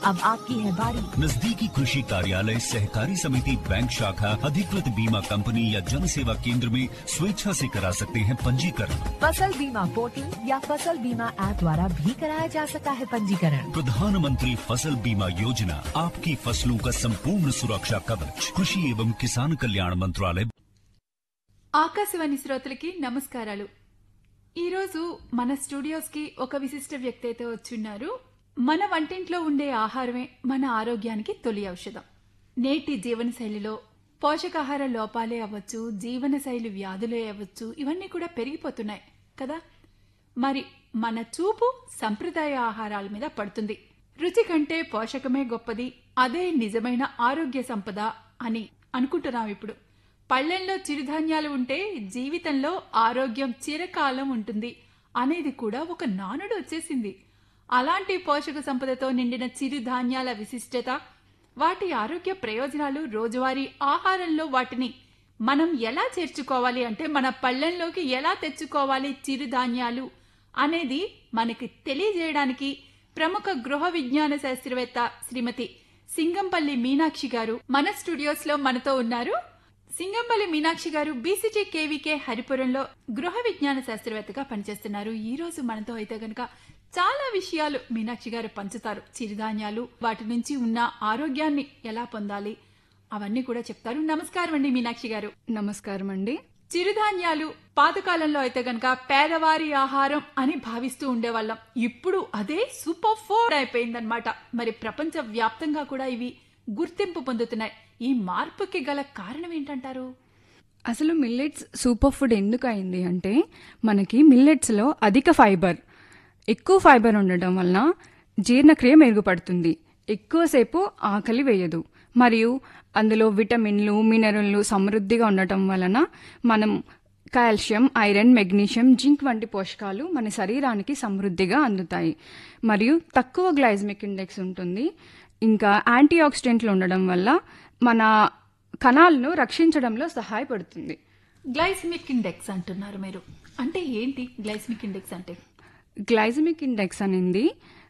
अब आपकी है बारी नजदीकी कृषि कार्यालय सहकारी समिति बैंक शाखा अधिकृत बीमा कंपनी या जन सेवा केंद्र में स्वेच्छा से करा सकते हैं पंजीकरण फसल बीमा पोर्टल या फसल बीमा ऐप द्वारा भी कराया जा सकता है पंजीकरण प्रधानमंत्री फसल बीमा योजना आपकी फसलों का संपूर्ण सुरक्षा कवच कृषि एवं किसान कल्याण मंत्रालय ఆకాశవాణి శ్రోతలకి నమస్కారాలు ఈరోజు మన స్టూడియోస్కి ఒక విశిష్ట వ్యక్తి అయితే వచ్చున్నారు మన వంటింట్లో ఉండే ఆహారమే మన ఆరోగ్యానికి తొలి ఔషధం నేటి జీవనశైలిలో పోషకాహార లోపాలే అవ్వచ్చు జీవనశైలి వ్యాధులే అవ్వచ్చు ఇవన్నీ కూడా పెరిగిపోతున్నాయి కదా మరి మన చూపు సంప్రదాయ ఆహారాల మీద పడుతుంది రుచి కంటే పోషకమే గొప్పది అదే నిజమైన ఆరోగ్య సంపద అని అనుకుంటున్నాం ఇప్పుడు పళ్ళెంలో చిరుధాన్యాలు ఉంటే జీవితంలో ఆరోగ్యం చిరకాలం ఉంటుంది అనేది కూడా ఒక నానుడు వచ్చేసింది అలాంటి పోషక సంపదతో నిండిన చిరుధాన్యాల విశిష్టత వాటి ఆరోగ్య ప్రయోజనాలు రోజువారీ ఆహారంలో వాటిని మనం ఎలా చేర్చుకోవాలి అంటే మన పళ్ళెంలోకి ఎలా తెచ్చుకోవాలి చిరుధాన్యాలు అనేది మనకి తెలియజేయడానికి ప్రముఖ గృహ విజ్ఞాన శాస్త్రవేత్త శ్రీమతి సింగంపల్లి మీనాక్షి గారు మన స్టూడియోస్ లో మనతో ఉన్నారు సింగంపల్లి మీనాక్షి గారు బీసీజీ కేవీకే హరిపురంలో గృహ విజ్ఞాన శాస్త్రవేత్తగా పనిచేస్తున్నారు ఈ రోజు మనతో అయితే గనక చాలా విషయాలు మీనాక్షి గారు పంచుతారు చిరుధాన్యాలు వాటి నుంచి ఉన్న ఆరోగ్యాన్ని ఎలా పొందాలి అవన్నీ కూడా చెప్తారు నమస్కారం అండి మీనాక్షి గారు నమస్కారం అండి చిరుధాన్యాలు పాతకాలంలో అయితే గనక పేదవారి ఆహారం అని భావిస్తూ ఉండేవాళ్ళం ఇప్పుడు అదే సూపర్ ఫుడ్ అయిపోయిందనమాట మరి ప్రపంచ వ్యాప్తంగా కూడా ఇవి గుర్తింపు పొందుతున్నాయి ఈ మార్పుకి గల కారణం ఏంటంటారు అసలు మిల్లెట్స్ సూపర్ ఫుడ్ ఎందుకు అయింది అంటే మనకి మిల్లెట్స్లో అధిక ఫైబర్ ఎక్కువ ఫైబర్ ఉండడం వలన జీర్ణక్రియ మెరుగుపడుతుంది ఎక్కువసేపు ఆకలి వేయదు మరియు అందులో విటమిన్లు మినరల్లు సమృద్ధిగా ఉండటం వలన మనం కాల్షియం ఐరన్ మెగ్నీషియం జింక్ వంటి పోషకాలు మన శరీరానికి సమృద్ధిగా అందుతాయి మరియు తక్కువ గ్లైజ్మిక్ ఇండెక్స్ ఉంటుంది ఇంకా యాంటీ ఆక్సిడెంట్లు ఉండడం వల్ల మన కణాలను రక్షించడంలో సహాయపడుతుంది గ్లైసిమిక్ ఇండెక్స్ అంటున్నారు మీరు అంటే ఏంటి గ్లైసిమిక్ ఇండెక్స్ అంటే గ్లైజమిక్ ఇండెక్స్ అనేది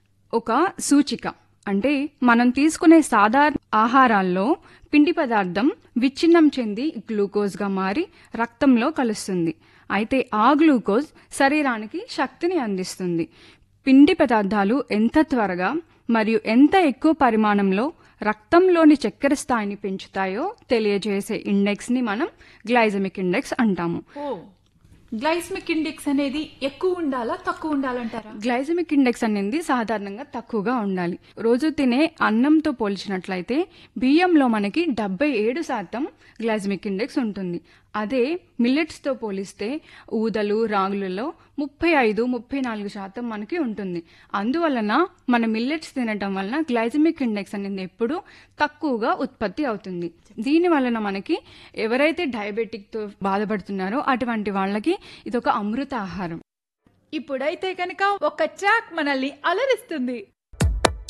ఒక సూచిక అంటే మనం తీసుకునే సాధారణ ఆహారాల్లో పిండి పదార్థం విచ్ఛిన్నం చెంది గ్లూకోజ్గా మారి రక్తంలో కలుస్తుంది అయితే ఆ గ్లూకోజ్ శరీరానికి శక్తిని అందిస్తుంది పిండి పదార్థాలు ఎంత త్వరగా మరియు ఎంత ఎక్కువ పరిమాణంలో రక్తంలోని చక్కెర స్థాయిని పెంచుతాయో తెలియజేసే ఇండెక్స్ని మనం గ్లైజమిక్ ఇండెక్స్ అంటాము ఓ గ్లైసిమిక్ ఇండెక్స్ అనేది ఎక్కువ ఉండాలా తక్కువ ఉండాలంటారా గ్లైజమిక్ ఇండెక్స్ అనేది సాధారణంగా తక్కువగా ఉండాలి రోజు తినే అన్నంతో పోల్చినట్లయితే బియ్యంలో మనకి డెబ్బై ఏడు శాతం గ్లైజమిక్ ఇండెక్స్ ఉంటుంది అదే మిల్లెట్స్తో పోలిస్తే ఊదలు రాగులలో ముప్పై ఐదు ముప్పై నాలుగు శాతం మనకి ఉంటుంది అందువలన మన మిల్లెట్స్ తినటం వలన గ్లైజమిక్ ఇండెక్స్ అనేది ఎప్పుడు తక్కువగా ఉత్పత్తి అవుతుంది దీని వలన మనకి ఎవరైతే డయాబెటిక్తో బాధపడుతున్నారో అటువంటి వాళ్ళకి ఇది ఒక అమృత ఆహారం ఇప్పుడైతే కనుక ఒక ట్రాక్ మనల్ని అలరిస్తుంది